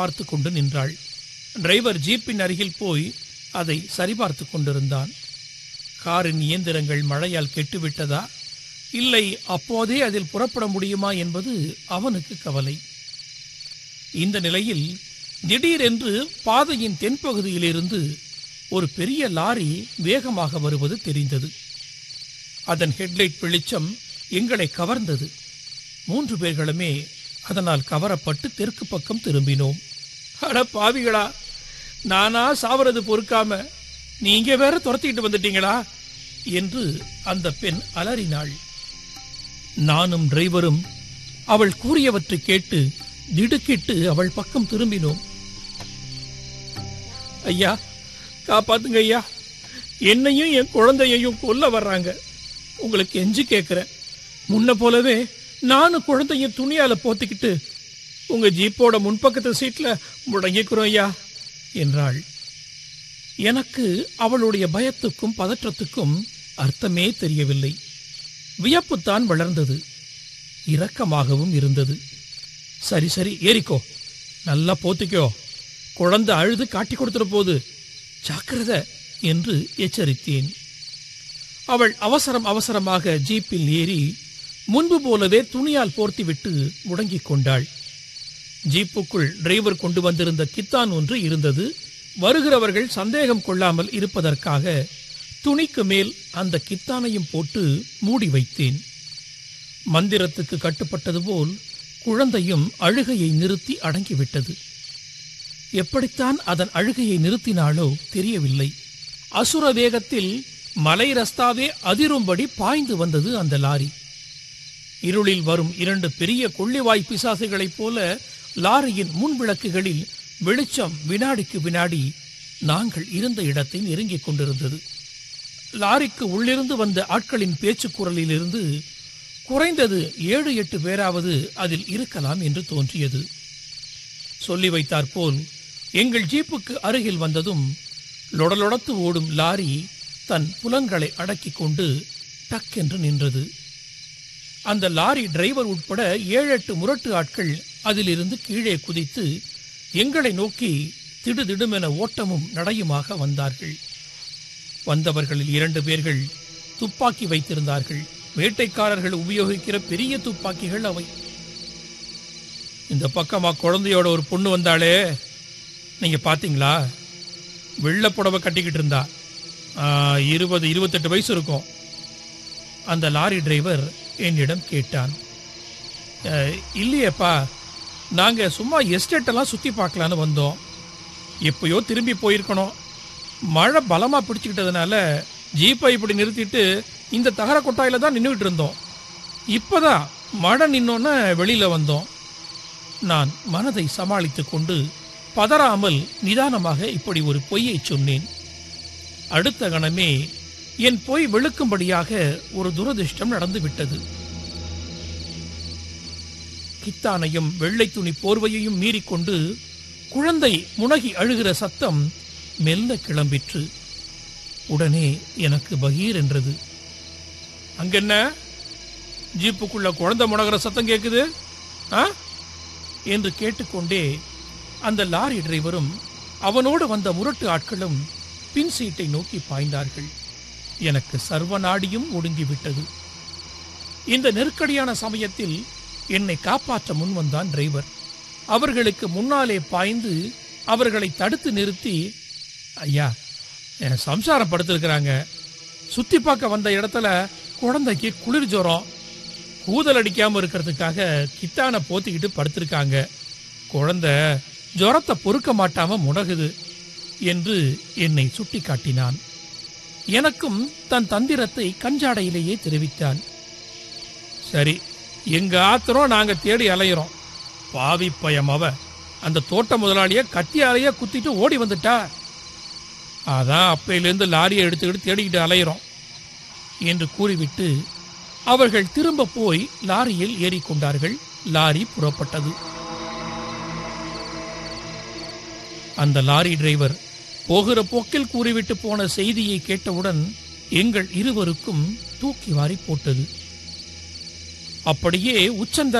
பார்த்து கொண்டு நின்றாள் டிரைவர் ஜீப்பின் அருகில் போய் அதை சரிபார்த்து கொண்டிருந்தான் காரின் இயந்திரங்கள் மழையால் கெட்டுவிட்டதா இல்லை அப்போதே அதில் புறப்பட முடியுமா என்பது அவனுக்கு கவலை இந்த நிலையில் திடீரென்று பாதையின் தென்பகுதியிலிருந்து ஒரு பெரிய லாரி வேகமாக வருவது தெரிந்தது அதன் ஹெட்லைட் வெளிச்சம் எங்களை கவர்ந்தது மூன்று பேர்களுமே அதனால் கவரப்பட்டு தெற்கு பக்கம் திரும்பினோம் அட பாவிகளா நானா சாவறது பொறுக்காம நீங்க வேற துரத்திட்டு வந்துட்டீங்களா என்று அந்த பெண் அலறினாள் நானும் டிரைவரும் அவள் கூறியவற்றை கேட்டு திடுக்கிட்டு அவள் பக்கம் திரும்பினோம் ஐயா காப்பாத்துங்க ஐயா என்னையும் என் குழந்தையையும் கொல்ல வர்றாங்க உங்களுக்கு எஞ்சி கேட்கிறேன் முன்ன போலவே நானும் குழந்தையும் துணியால போத்திக்கிட்டு உங்க ஜீப்போட முன்பக்கத்து சீட்ல முடங்கிக்கிறோம் ஐயா என்றாள் எனக்கு அவளுடைய பயத்துக்கும் பதற்றத்துக்கும் அர்த்தமே தெரியவில்லை வியப்புத்தான் வளர்ந்தது இரக்கமாகவும் இருந்தது சரி சரி ஏறிக்கோ நல்லா போத்திக்கோ குழந்தை அழுது காட்டி கொடுத்துற போது ஜாக்கிரதை என்று எச்சரித்தேன் அவள் அவசரம் அவசரமாக ஜீப்பில் ஏறி முன்பு போலவே துணியால் போர்த்திவிட்டு முடங்கிக் கொண்டாள் ஜீப்புக்குள் டிரைவர் கொண்டு வந்திருந்த கித்தான் ஒன்று இருந்தது வருகிறவர்கள் சந்தேகம் கொள்ளாமல் இருப்பதற்காக துணிக்கு மேல் அந்த கித்தானையும் போட்டு மூடி வைத்தேன் மந்திரத்துக்கு கட்டுப்பட்டது போல் குழந்தையும் அழுகையை நிறுத்தி அடங்கிவிட்டது எப்படித்தான் அதன் அழுகையை நிறுத்தினாளோ தெரியவில்லை அசுர வேகத்தில் மலை ரஸ்தாவே அதிரும்படி பாய்ந்து வந்தது அந்த லாரி இருளில் வரும் இரண்டு பெரிய கொள்ளிவாய் பிசாசுகளைப் போல லாரியின் முன் விளக்குகளில் வெளிச்சம் வினாடிக்கு வினாடி நாங்கள் இருந்த இடத்தை நெருங்கிக் கொண்டிருந்தது லாரிக்கு உள்ளிருந்து வந்த ஆட்களின் பேச்சுக் குரலிலிருந்து குறைந்தது ஏழு எட்டு பேராவது அதில் இருக்கலாம் என்று தோன்றியது சொல்லி வைத்தாற்போல் எங்கள் ஜீப்புக்கு அருகில் வந்ததும் லொடலொடத்து ஓடும் லாரி தன் புலன்களை அடக்கிக் கொண்டு டக்கென்று நின்றது அந்த லாரி டிரைவர் உட்பட ஏழெட்டு முரட்டு ஆட்கள் அதிலிருந்து கீழே குதித்து எங்களை நோக்கி திடுதிடுமென ஓட்டமும் நடையுமாக வந்தார்கள் வந்தவர்களில் இரண்டு பேர்கள் துப்பாக்கி வைத்திருந்தார்கள் வேட்டைக்காரர்கள் உபயோகிக்கிற பெரிய துப்பாக்கிகள் அவை இந்த பக்கமா குழந்தையோட ஒரு பொண்ணு வந்தாளே நீங்க பாத்தீங்களா வெள்ளை புடவை கட்டிக்கிட்டு இருந்தா ஆ, இருபது இருபத்தெட்டு வயசு இருக்கும் அந்த லாரி டிரைவர் என்னிடம் கேட்டான் "அஹ், இல்லையேப்பா நாங்க சும்மா எஸ்டேட் எல்லாம் சுத்தி பார்க்கலான்னு வந்தோம் எப்பயோ திரும்பி போயிருக்கணும் மழை பலமா பிடிச்சுக்கிட்டதுனால ஜீப்பை இப்படி நிறுத்திட்டு இந்த தகர கொட்டாயில தான் நின்றுட்டு இருந்தோம் இப்பதான் மழை நின்னோன்னு வெளியில வந்தோம் நான் மனதை சமாளித்துக் கொண்டு பதறாமல் நிதானமாக இப்படி ஒரு பொய்யை சொன்னேன் அடுத்த கணமே என் பொய் வெளுக்கும்படியாக ஒரு துரதிர்ஷ்டம் நடந்து விட்டது கித்தானையும் வெள்ளை துணி போர்வையையும் மீறிக்கொண்டு குழந்தை முனகி அழுகிற சத்தம் மெல்ல கிளம்பிற்று உடனே எனக்கு பகீர் என்றது அங்கென்ன ஜீப்புக்குள்ள குழந்தை முனகிற சத்தம் கேக்குது ஆ என்று கேட்டுக்கொண்டே அந்த லாரி டிரைவரும் அவனோடு வந்த முரட்டு ஆட்களும் பின் சீட்டை நோக்கி பாய்ந்தார்கள் எனக்கு சர்வநாடியும் ஒடுங்கிவிட்டது இந்த நெருக்கடியான சமயத்தில் என்னை காப்பாற்ற முன் வந்தான் டிரைவர் அவர்களுக்கு முன்னாலே பாய்ந்து அவர்களை தடுத்து நிறுத்தி ஐயா என் சம்சாரம் படுத்திருக்கிறாங்க சுத்தி பார்க்க வந்த இடத்துல குழந்தைக்கு குளிர் ஜுரம் கூதல் அடிக்காம இருக்கிறதுக்காக கித்தானை போத்திக்கிட்டு படுத்திருக்காங்க குழந்தை ஜுரத்தை பொறுக்க மாட்டாம முடகுது என்று என்னை சுட்டி காட்டினான் எனக்கும் தன் தந்திரத்தை கஞ்சாடையிலேயே தெரிவித்தான் சரி எங்க ஆத்திரம் நாங்க தேடி அலையிறோம் பாவி பயம் அவ அந்த தோட்ட முதலாளிய கத்தியாலேயே குத்திட்டு ஓடி வந்துட்டா அதான் அப்பையிலேருந்து லாரியை எடுத்துக்கிட்டு தேடிக்கிட்டு அலையிறோம் என்று கூறிவிட்டு அவர்கள் திரும்ப போய் லாரியில் ஏறிக்கொண்டார்கள் லாரி புறப்பட்டது அந்த லாரி டிரைவர் போகிற போக்கில் கூறிவிட்டு போன செய்தியை கேட்டவுடன் எங்கள் இருவருக்கும் தூக்கி வாரி போட்டது அப்படியே உச்சந்த